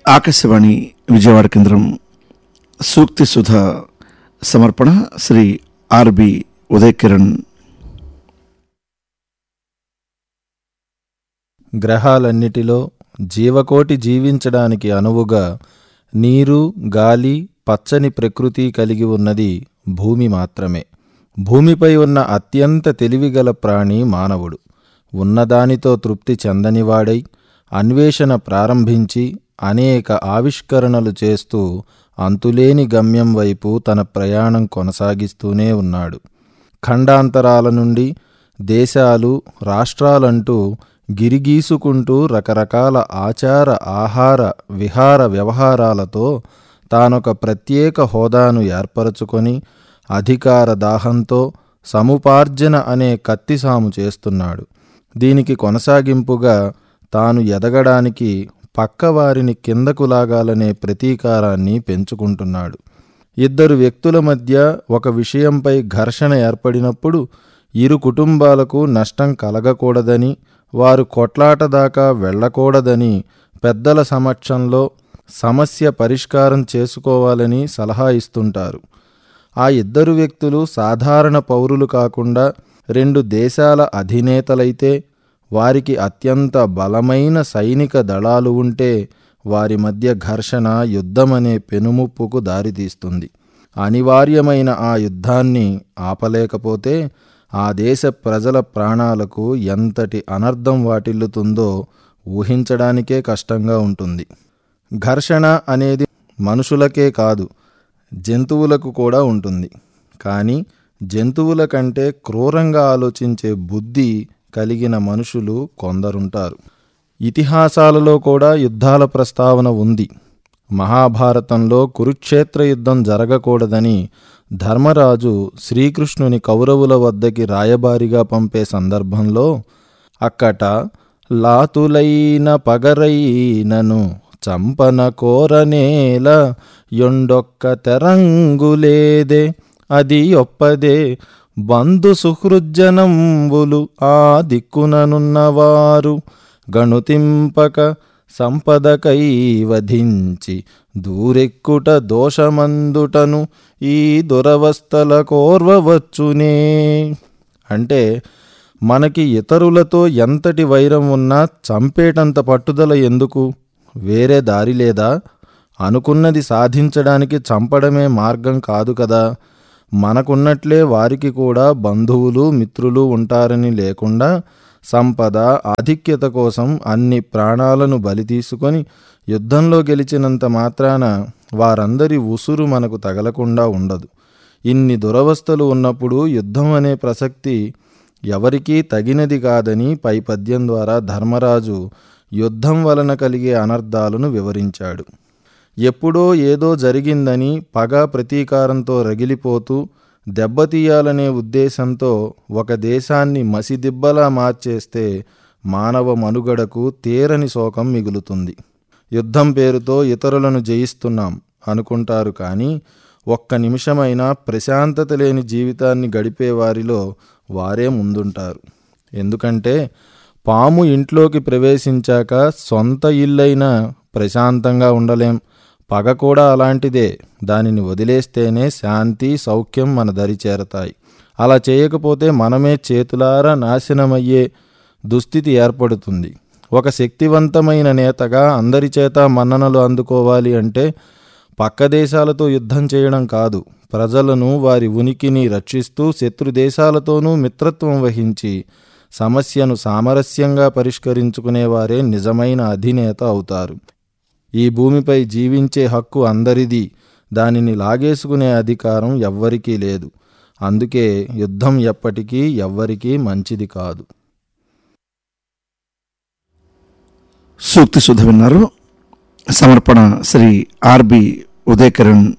ఆకాశవాణి విజయవాడ కేంద్రం సూక్తి సుధ సమర్పణ శ్రీ ఆర్బి ఉదయ్ కిరణ్ గ్రహాలన్నిటిలో జీవకోటి జీవించడానికి అనువుగా నీరు గాలి పచ్చని ప్రకృతి కలిగి ఉన్నది భూమి మాత్రమే భూమిపై ఉన్న అత్యంత తెలివిగల ప్రాణి మానవుడు ఉన్నదానితో తృప్తి చెందనివాడై అన్వేషణ ప్రారంభించి అనేక ఆవిష్కరణలు చేస్తూ అంతులేని గమ్యం వైపు తన ప్రయాణం కొనసాగిస్తూనే ఉన్నాడు ఖండాంతరాల నుండి దేశాలు రాష్ట్రాలంటూ గిరిగీసుకుంటూ రకరకాల ఆచార ఆహార విహార వ్యవహారాలతో తానొక ప్రత్యేక హోదాను ఏర్పరచుకొని అధికార దాహంతో సముపార్జన అనే కత్తిసాము చేస్తున్నాడు దీనికి కొనసాగింపుగా తాను ఎదగడానికి పక్కవారిని కిందకు లాగాలనే ప్రతీకారాన్ని పెంచుకుంటున్నాడు ఇద్దరు వ్యక్తుల మధ్య ఒక విషయంపై ఘర్షణ ఏర్పడినప్పుడు ఇరు కుటుంబాలకు నష్టం కలగకూడదని వారు కొట్లాట దాకా వెళ్ళకూడదని పెద్దల సమక్షంలో సమస్య పరిష్కారం చేసుకోవాలని సలహా ఇస్తుంటారు ఆ ఇద్దరు వ్యక్తులు సాధారణ పౌరులు కాకుండా రెండు దేశాల అధినేతలైతే వారికి అత్యంత బలమైన సైనిక దళాలు ఉంటే వారి మధ్య ఘర్షణ యుద్ధమనే పెనుముప్పుకు దారితీస్తుంది అనివార్యమైన ఆ యుద్ధాన్ని ఆపలేకపోతే ఆ దేశ ప్రజల ప్రాణాలకు ఎంతటి అనర్థం వాటిల్లుతుందో ఊహించడానికే కష్టంగా ఉంటుంది ఘర్షణ అనేది మనుషులకే కాదు జంతువులకు కూడా ఉంటుంది కానీ జంతువుల కంటే క్రూరంగా ఆలోచించే బుద్ధి కలిగిన మనుషులు కొందరుంటారు ఇతిహాసాలలో కూడా యుద్ధాల ప్రస్తావన ఉంది మహాభారతంలో కురుక్షేత్ర యుద్ధం జరగకూడదని ధర్మరాజు శ్రీకృష్ణుని కౌరవుల వద్దకి రాయబారిగా పంపే సందర్భంలో అక్కట లాతులైన పగరైనను చంపన కోరనేల యొండొక్క తెరంగులేదే అది ఒప్పదే బంధు సుహృజ్జనంబులు ఆ దిక్కుననున్నవారు గణుతింపక సంపదకై వధించి దూరెక్కుట దోషమందుటను ఈ దురవస్థల కోర్వవచ్చునే అంటే మనకి ఇతరులతో ఎంతటి వైరం ఉన్నా చంపేటంత పట్టుదల ఎందుకు వేరే దారి లేదా అనుకున్నది సాధించడానికి చంపడమే మార్గం కాదు కదా మనకున్నట్లే వారికి కూడా బంధువులు మిత్రులు ఉంటారని లేకుండా సంపద ఆధిక్యత కోసం అన్ని ప్రాణాలను బలి తీసుకొని యుద్ధంలో గెలిచినంత మాత్రాన వారందరి ఉసురు మనకు తగలకుండా ఉండదు ఇన్ని దురవస్థలు ఉన్నప్పుడు యుద్ధం అనే ప్రసక్తి ఎవరికీ తగినది కాదని పై పద్యం ద్వారా ధర్మరాజు యుద్ధం వలన కలిగే అనర్థాలను వివరించాడు ఎప్పుడో ఏదో జరిగిందని పగ ప్రతీకారంతో రగిలిపోతూ దెబ్బతీయాలనే ఉద్దేశంతో ఒక దేశాన్ని మసిదిబ్బలా మార్చేస్తే మానవ మనుగడకు తీరని శోకం మిగులుతుంది యుద్ధం పేరుతో ఇతరులను జయిస్తున్నాం అనుకుంటారు కానీ ఒక్క నిమిషమైనా ప్రశాంతత లేని జీవితాన్ని గడిపేవారిలో వారే ముందుంటారు ఎందుకంటే పాము ఇంట్లోకి ప్రవేశించాక సొంత ఇల్లైనా ప్రశాంతంగా ఉండలేం పగ కూడా అలాంటిదే దానిని వదిలేస్తేనే శాంతి సౌఖ్యం మన దరి చేరతాయి అలా చేయకపోతే మనమే చేతులారా నాశనమయ్యే దుస్థితి ఏర్పడుతుంది ఒక శక్తివంతమైన నేతగా అందరి చేత మన్ననలు అందుకోవాలి అంటే పక్క దేశాలతో యుద్ధం చేయడం కాదు ప్రజలను వారి ఉనికిని రక్షిస్తూ శత్రు దేశాలతోనూ మిత్రత్వం వహించి సమస్యను సామరస్యంగా పరిష్కరించుకునేవారే నిజమైన అధినేత అవుతారు ఈ భూమిపై జీవించే హక్కు అందరిది దానిని లాగేసుకునే అధికారం ఎవ్వరికీ లేదు అందుకే యుద్ధం ఎప్పటికీ ఎవ్వరికీ మంచిది కాదు సూక్తి సుధ విన్నారు సమర్పణ శ్రీ ఆర్బి ఉదయ్ కిరణ్